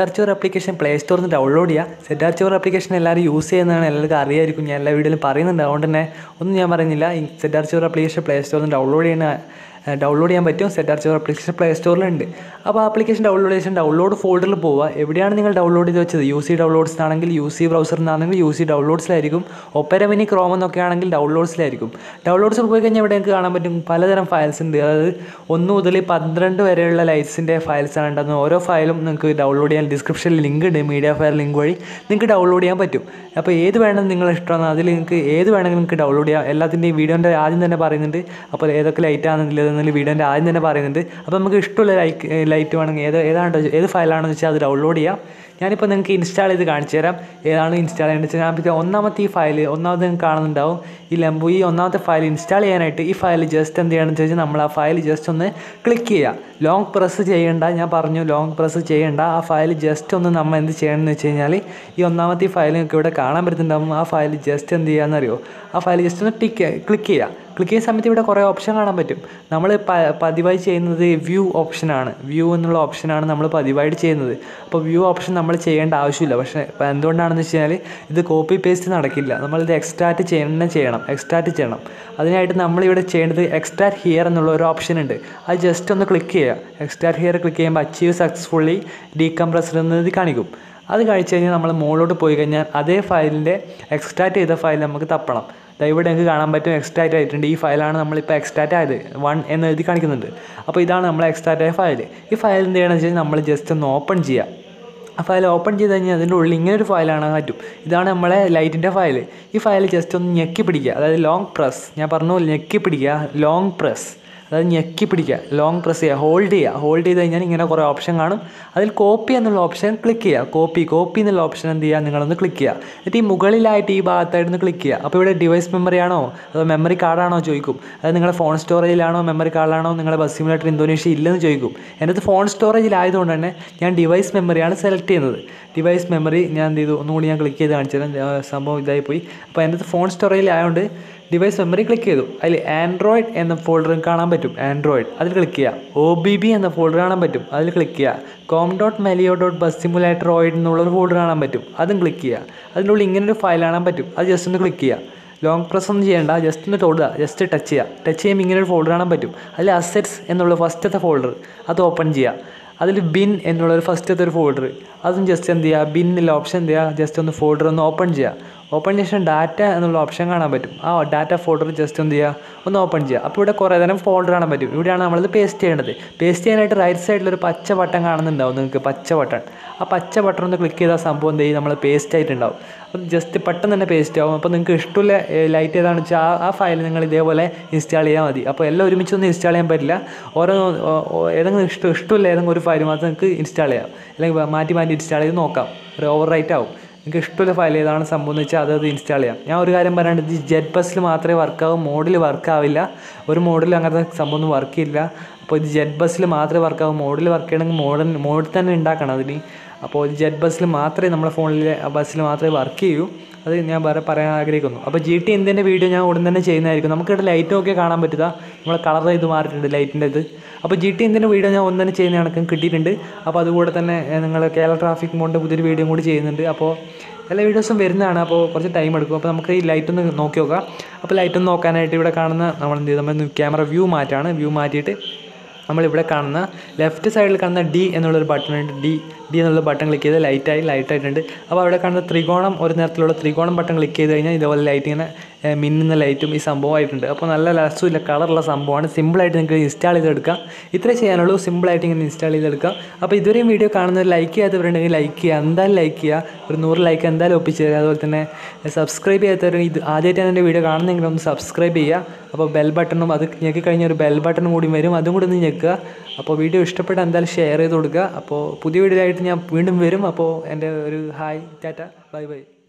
സെറ്റാർച്ചോർ application play സ്റ്റോറിൽ നിന്ന് download ചെയ്യുക സെറ്റാർച്ചോർ ആപ്ലിക്കേഷൻ എല്ലാവരും യൂസ് ചെയ്യുന്നതാണ് എല്ലാവർക്കും അറിയായിരിക്കും ഞാൻ എല്ലാ വീഡിയോയിലും പറയുന്നുണ്ട് അതുകൊണ്ട് തന്നെ ഒന്നും ഞാൻ പറയുന്നില്ല ഈ സെറ്റാർച്ചോർ ആപ്ലിക്കേഷൻ പ്ലേ സ്റ്റോറിൽ നിന്ന് ഡൗൺലോഡ് ചെയ്യുന്ന ഡൗൺലോഡ് ചെയ്യാൻ പറ്റും സെറ്റാർച്ചോർ ആപ്ലിക്കേഷൻ പ്ലേ സ്റ്റോറിലുണ്ട് അപ്പോൾ ആപ്ലിക്കേഷൻ ഡൗൺലോഡ് ചെയ്ത ഡൗൺലോഡ് ഫോൾഡറിൽ പോവുക എവിടെയാണ് നിങ്ങൾ ഡൗൺലോഡ് ചെയ്ത് വെച്ചത് യു സി ഡൗൺലോഡ്സ് ആണെങ്കിൽ യു സി ബ്രൗസറിൽ നിന്നാണെങ്കിൽ യു സി ഡൗൺലോഡ്സിലായിരിക്കും ഒപ്പര മിനി ക്രോം എന്നൊക്കെ ആണെങ്കിൽ ഡൗൺലോഡ്സിലായിരിക്കും ഡൗൺലോഡ്സിൽ പോയി കഴിഞ്ഞാൽ ഇവിടെ നിങ്ങൾക്ക് കാണാൻ പറ്റും പലതരം ഫയൽസ് ഉണ്ട് അതായത് ഒന്ന് മുതൽ പന്ത്രണ്ട് വരെയുള്ള ലൈറ്റ്സിൻ്റെ ഫയൽസ് ആണ് ഉണ്ടാകുന്നത് ഓരോ ഫയലും നിങ്ങൾക്ക് ഡൗൺലോഡ് ചെയ്യാൻ ഡിസ്ക്രിപ്ഷനിൽ ലിങ്ക് ഉണ്ട് മീഡിയ ഫയൽ ലിങ്ക് വഴി നിങ്ങൾക്ക് ഡൗൺലോഡ് ചെയ്യാൻ പറ്റും അപ്പോൾ ഏത് വേണം നിങ്ങൾ ഇഷ്ടമാണ് അതിൽ നിങ്ങൾക്ക് ഏത് വേണമെങ്കിലും നിങ്ങൾക്ക് ഡൗൺലോഡ് ചെയ്യാം എല്ലാത്തിൻ്റെയും വീഡിയോൻ്റെ ആദ്യം തന്നെ പറയുന്നുണ്ട് അപ്പോൾ ഏതൊക്കെ ലൈറ്റ് ആണെന്നുള്ളത് വീഡിയോൻ്റെ ആദ്യം തന്നെ പറയുന്നുണ്ട് അപ്പോൾ നമുക്ക് ഇഷ്ടമുള്ള ലൈക്ക് ലൈറ്റ് വേണമെങ്കിൽ ഏത് ഏതാണോ ഏത് ഫയലാണെന്ന് വെച്ചാൽ അത് ഡൗൺലോഡ് ചെയ്യാം ഞാനിപ്പോൾ നിങ്ങൾക്ക് ഇൻസ്റ്റാൾ ചെയ്ത് കാണിച്ചു തരാം ഏതാണ് ഇൻസ്റ്റാൾ ചെയ്യേണ്ടത് വെച്ചാൽ ഞാൻ ഇപ്പോൾ ഒന്നാമത്തെ ഈ ഫയൽ ഒന്നാമത് നിങ്ങൾക്ക് കാണുന്നുണ്ടാവും ഈ ലംബു ഈ ഒന്നാമത്തെ ഫയൽ ഇൻസ്റ്റാൾ ചെയ്യാനായിട്ട് ഈ ഫയൽ ജസ്റ്റ് എന്ത് ചെയ്യണമെന്ന് വെച്ചാൽ നമ്മൾ ആ ഫയൽ ജസ്റ്റ് ഒന്ന് ക്ലിക്ക് ചെയ്യുക ലോങ് പ്രസ് ചെയ്യേണ്ട ഞാൻ പറഞ്ഞു ലോങ് പ്രസ് ചെയ്യേണ്ട ആ ഫയൽ ജസ്റ്റ് ഒന്ന് നമ്മൾ എന്ത് ചെയ്യണമെന്ന് വെച്ച് കഴിഞ്ഞാൽ ഈ ഒന്നാമത്തെ ഈ ഫയൽ നിങ്ങൾക്ക് ഇവിടെ കാണാൻ പറ്റുന്നുണ്ടാവും ആ ഫയൽ ജസ്റ്റ് എന്ത് ചെയ്യാമെന്നറിയോ ആ ഫയൽ ജസ്റ്റ് ഒന്ന് ടിക്ക് ക്ലിക്ക് ചെയ്യുക ക്ലിക്ക് ചെയ്യുന്ന സമയത്ത് ഇവിടെ കുറേ ഓപ്ഷൻ കാണാൻ പറ്റും നമ്മൾ പതിവായി ചെയ്യുന്നത് വ്യൂ ഓപ്ഷനാണ് വ്യൂ എന്നുള്ള ഓപ്ഷനാണ് നമ്മൾ പതിവായിട്ട് ചെയ്യുന്നത് അപ്പോൾ വ്യൂ ഓപ്ഷൻ നമ്മൾ ചെയ്യേണ്ട ആവശ്യമില്ല പക്ഷേ ഇപ്പോൾ എന്തുകൊണ്ടാണെന്ന് വെച്ച് കഴിഞ്ഞാൽ ഇത് കോപ്പി പേസ്റ്റ് നടക്കില്ല നമ്മളിത് എക്സ്ട്രാക്റ്റ് ചെയ്യണം ചെയ്യണം എക്സ്ട്രാക്റ്റ് ചെയ്യണം അതിനായിട്ട് നമ്മളിവിടെ ചെയ്യേണ്ടത് എക്സ്ട്രാക്ട് ഹിയർ എന്നുള്ള ഒരു ഓപ്ഷൻ ഉണ്ട് അത് ജസ്റ്റ് ഒന്ന് ക്ലിക്ക് ചെയ്യുക എക്സ്ട്രാക്ട് ഹിയർ ക്ലിക്ക് ചെയ്യുമ്പോൾ അച്ചീവ് സക്സസ്ഫുള്ളി ഡീകംപ്രസ്ഡ് എന്നത് കാണിക്കും അത് കഴിച്ച് കഴിഞ്ഞാൽ നമ്മൾ മുകളിലോട്ട് പോയി കഴിഞ്ഞാൽ അതേ ഫയലിൻ്റെ എക്സ്ട്രാക്റ്റ് ചെയ്ത ഫയൽ നമുക്ക് തപ്പണം ദാ ഇവിടെ നിങ്ങൾക്ക് കാണാൻ പറ്റും എക്സ്ട്രാക്റ്റ് ആയിട്ടുണ്ട് ഈ ഫയലാണ് നമ്മളിപ്പോൾ എക്സ്ട്രാക്റ്റ് ആയത് വൺ എന്ന് എഴുതി കാണിക്കുന്നുണ്ട് അപ്പോൾ ഇതാണ് നമ്മൾ എക്സ്ട്രാക്റ്റ് ആയ ഫയൽ ഈ ഫയൽ എന്ത് ചെയ്യണമെന്ന് വെച്ച് കഴിഞ്ഞാൽ നമ്മൾ ജസ്റ്റ് ഒന്ന് ഓപ്പൺ ചെയ്യുക ആ ഫയൽ ഓപ്പൺ ചെയ്ത് കഴിഞ്ഞാൽ അതിൻ്റെ ഉള്ളിൽ ഇങ്ങനെ ഒരു ഫയലാണ് പറ്റും ഇതാണ് നമ്മളെ ലൈറ്റിൻ്റെ ഫയൽ ഈ ഫയൽ ജസ്റ്റ് ഒന്ന് ഞെക്കി പിടിക്കുക അതായത് ലോങ് പ്രസ് ഞാൻ പറഞ്ഞു ഞെക്കി പിടിക്കുക ലോങ് പ്രസ് അതായത് ഞെക്കി പിടിക്കുക ലോങ് പ്രസ് ചെയ്യുക ഹോൾഡ് ചെയ്യുക ഹോൾഡ് ചെയ്ത് കഴിഞ്ഞാൽ ഇങ്ങനെ കുറേ ഓപ്ഷൻ കാണും അതിൽ കോപ്പി എന്നുള്ള ഓപ്ഷൻ ക്ലിക്ക് ചെയ്യുക കോപ്പി കോപ്പി എന്നുള്ള ഓപ്ഷൻ എന്ത് ചെയ്യുക നിങ്ങളൊന്ന് ക്ലിക്ക് ചെയ്യുക എന്നിട്ട് ഈ മുകളിലായിട്ട് ഈ ഭാഗത്തായിട്ട് ഒന്ന് ക്ലിക്ക് ചെയ്യുക അപ്പോൾ ഇവിടെ ഡിവൈസ് മെമ്മറി ആണോ അതോ മെമ്മറി കാർഡാണോ ചോദിക്കും അതായത് നിങ്ങളുടെ ഫോൺ സ്റ്റോറേജിലാണോ മെമ്മറി കാർഡിലാണോ നിങ്ങളുടെ ബസ് സിമുലേറ്റർ ഇന്തോനേഷ്യ ഇല്ലെന്ന് ചോദിക്കും എൻ്റെ അടുത്ത് ഫോൺ സ്റ്റോറേജിലായതുകൊണ്ട് തന്നെ ഞാൻ ഡിവൈസ് മെമ്മറിയാണ് സെലക്ട് ചെയ്യുന്നത് ഡിവൈസ് മെമ്മറി ഞാൻ എന്ത് ചെയ്തു ഒന്നുകൂടി ഞാൻ ക്ലിക്ക് ചെയ്ത് കാണിച്ചു തരാം സംഭവം ഇതായി പോയി അപ്പോൾ എൻ്റെ അടുത്ത് ഫോൺ സ്റ്റോറേജിലായതുകൊണ്ട് ഡിവൈസ് മെമ്മറി ക്ലിക്ക് ചെയ്തു അതിൽ ആൻഡ്രോയിഡ് എന്ന ഫോൾഡർ കാണാൻ പറ്റും ആൻഡ്രോയിഡ് അതിൽ ക്ലിക്ക് ചെയ്യുക ഒ ബി ബി എന്ന ഫോൾഡർ കാണാൻ പറ്റും അതിൽ ക്ലിക്ക് ചെയ്യുക com dot Maleo dot bus simulator ഓയിഡ് എന്നുള്ളൊരു ഫോൾഡർ കാണാൻ പറ്റും അതും ക്ലിക്ക് ചെയ്യുക അതിൻ്റെ ഉള്ളിൽ ഇങ്ങനെ ഒരു ഫയൽ കാണാൻ പറ്റും അത് ജസ്റ്റ് ഒന്ന് ക്ലിക്ക് ചെയ്യുക ലോങ് പ്രസ് ഒന്നും ചെയ്യേണ്ട ജസ്റ്റ് ഒന്ന് തൊടുക ജസ്റ്റ് ടച്ച് ചെയ്യുക ടച്ച് ചെയ്യുമ്പോൾ ഇങ്ങനെ ഒരു ഫോൾഡർ കാണാൻ പറ്റും അതിൽ അസെറ്റ്സ് എന്നുള്ള ഫസ്റ്റത്തെ ഫോൾഡർ അത് ഓപ്പൺ ചെയ്യുക അതിൽ ബിൻ എന്നുള്ള ഒരു ഫസ്റ്റത്തെ ഒരു ഫോൾഡർ അതും ജസ്റ്റ് എന്ത് ചെയ്യുക ബിൻ എന്നുള്ള ഓപ്ഷൻ എന്ത് ചെയ്യുക ജസ്റ്റ് ഒന്ന് ഫോൾഡർ ഒന്ന് ഓപ്പൺ ചെയ്യുക ഓപ്പൺ ചെയ്ത ശേഷം ഡാറ്റ എന്നുള്ള ഓപ്ഷൻ കാണാൻ പറ്റും ആ ഡാറ്റ ഫോൾഡർ ജസ്റ്റ് എന്ത് ചെയ്യുക ഒന്ന് ഓപ്പൺ ചെയ്യുക അപ്പോൾ ഇവിടെ കുറേ തരം ഫോൾഡർ കാണാൻ പറ്റും ഇവിടെയാണ് നമ്മളിത് പേസ്റ്റ് ചെയ്യേണ്ടത് പേസ്റ്റ് ചെയ്യാനായിട്ട് റൈറ്റ് സൈഡിൽ ഒരു പച്ച ബട്ടൺ കാണുന്നുണ്ടാവും നിങ്ങൾക്ക് പച്ച ബട്ടൺ ആ പച്ച ബട്ടൺ ഒന്ന് ക്ലിക്ക് ചെയ്താൽ സംഭവം എന്ത് ചെയ്യും നമ്മൾ പേസ്റ്റ് ആയിട്ടുണ്ടാവും അപ്പം ജസ്റ്റ് പെട്ടെന്ന് തന്നെ പേസ്റ്റ് ആവും അപ്പോൾ നിങ്ങൾക്ക് ഇഷ്ടമുള്ള ലൈറ്റ് ഏതാണെന്ന് വെച്ചാൽ ആ ആ ഫയൽ നിങ്ങൾ ഇതേപോലെ ഇൻസ്റ്റാൾ ചെയ്താൽ മതി അപ്പോൾ എല്ലാം ഒരുമിച്ചൊന്നും ഇൻസ്റ്റാൾ ചെയ്യാൻ പറ്റില്ല ഓരോ ഏതെങ്കിലും ഇഷ്ടം ഇഷ്ടമില്ല ഏതെങ്കിലും ഒരു ഫയൽ മാത്രം നിങ്ങൾക്ക് ഇൻസ്റ്റാൾ ചെയ്യാം അല്ലെങ്കിൽ മാറ്റി മാറ്റി ഇൻസ്റ്റാൾ ചെയ്ത് നോക്കാം ഒരു ഓവർ റൈറ്റ് ആവും നിങ്ങൾക്ക് ഇഷ്ടമുള്ള ഫയൽ ഏതാണ് സംഭവം എന്ന് വെച്ചാൽ അത് അത് ഇൻസ്റ്റാൾ ചെയ്യാം ഞാൻ ഒരു കാര്യം പറയാണ്ട് ഇത് ജെറ്റ് ബസ്സിൽ മാത്രമേ വർക്കാവും മോഡിൽ വർക്കാവില്ല ഒരു മോഡിൽ അങ്ങനത്തെ സംഭവം ഒന്നും വർക്ക് ചെയ്യില്ല അപ്പോൾ ഇത് ജെറ്റ് ബസ്സിൽ മാത്രമേ വർക്കാവും മോഡിൽ വർക്ക് ചെയ്യണമെങ്കിൽ മോഡൽ മോഡിൽ തന്നെ ഉണ്ടാക്കണം അതിന് അപ്പോൾ ഇത് ജെറ്റ് ബസ്സിൽ മാത്രമേ നമ്മുടെ ഫോണിലെ ബസ്സിൽ മാത്രമേ വർക്ക് ചെയ്യൂ അത് ഞാൻ വേറെ പറയാൻ ആഗ്രഹിക്കുന്നു അപ്പോൾ ജി ടി എന്തിൻ്റെ വീഡിയോ ഞാൻ ഉടൻ തന്നെ ചെയ്യുന്നതായിരിക്കും നമുക്കിവിടെ ലൈറ്റും ഒക്കെ കാണാൻ പറ്റുക നമ്മളെ കളർ ഇത് മാറിയിട്ടുണ്ട് ലൈറ്റിൻ്റെ ഇത് അപ്പോൾ ജി ടി എന്തിൻ്റെ വീഡിയോ ഞാൻ ഒന്നും തന്നെ ചെയ്യുന്ന കണക്കും കിട്ടിയിട്ടുണ്ട് അപ്പോൾ അതുകൂടെ തന്നെ നിങ്ങൾ കേരള ട്രാഫിക് മോഡിൻ്റെ പുതിയൊരു വീഡിയോ കൂടി ചെയ്യുന്നുണ്ട് അപ്പോൾ എല്ലാ വീഡിയോസും വരുന്നതാണ് അപ്പോൾ കുറച്ച് ടൈം എടുക്കും അപ്പോൾ നമുക്ക് ഈ ലൈറ്റ് ഒന്ന് നോക്കി നോക്കാം അപ്പോൾ ലൈറ്റ് ഒന്ന് നോക്കാനായിട്ട് ഇവിടെ കാണുന്ന നമ്മൾ എന്ത് ചെയ്യും നമ്മൾ ക്യാമറ വ്യൂ മാറ്റാണ് വ്യൂ മാറ്റിയിട്ട് നമ്മളിവിടെ കാണുന്ന ലെഫ്റ്റ് സൈഡിൽ കാണുന്ന ഡി എന്നുള്ളൊരു ബട്ടൺ ഉണ്ട് ഡി ഡി എന്നുള്ള ബട്ടൺ ക്ലിക്ക് ചെയ്ത് ലൈറ്റായി ലൈറ്റ് ആയിട്ടുണ്ട് അപ്പോൾ അവിടെ കാണുന്ന ത്രികോണം ഒരു നേരത്തിലുള്ള ത്രികോണം ബട്ടൺ ക്ലിക്ക് ചെയ്ത് കഴിഞ്ഞാൽ ഇതുപോലെ ലൈറ്റ് ഇങ്ങനെ ഏഹ്, മിന്നുന്ന ലൈറ്റും ഈ സംഭവമായിട്ടുണ്ട് അപ്പോൾ നല്ല രസമില്ല കളറുള്ള സംഭവമാണ് സിമ്പിളായിട്ട് നിങ്ങൾക്ക് ഇൻസ്റ്റാൾ ചെയ്തെടുക്കാം ഇത്രേ ചെയ്യാനുള്ളൂ സിമ്പിളായിട്ട് ഇങ്ങനെ ഇൻസ്റ്റാൾ ചെയ്തെടുക്കാം അപ്പോൾ ഇതുവരെയും വീഡിയോ കാണുന്നവർ ലൈക്ക് ചെയ്യാത്തവരുണ്ടെങ്കിൽ ലൈക്ക് ചെയ്യുക എന്തായാലും ലൈക്ക് ചെയ്യുക ഒരു നൂറ് ലൈക്ക് എന്തായാലും ഒപ്പിച്ച് തരിക അതുപോലെ തന്നെ സബ്സ്ക്രൈബ് ചെയ്യാത്തവർ ഇത് ആദ്യമായിട്ടാണ് എൻ്റെ വീഡിയോ കാണുന്നെങ്കിൽ ഒന്ന് സബ്സ്ക്രൈബ് ചെയ്യുക അപ്പോൾ ബെൽ ബട്ടണും അത് ഞെക്കി കഴിഞ്ഞാൽ ഒരു ബെൽ ബട്ടണും കൂടി വരും അതും കൂടി ഒന്ന് ഞെക്കുക അപ്പോൾ വീഡിയോ ഇഷ്ടപ്പെട്ട എന്തായാലും ഷെയർ ചെയ്ത് കൊടുക്കുക അപ്പോൾ പുതിയ വീഡിയോ ആയിട്ട് ഞാൻ വീണ്ടും വരും അപ്പോൾ എൻ്റെ ഒരു ഹായ് ടാറ്റ ബൈ ബൈ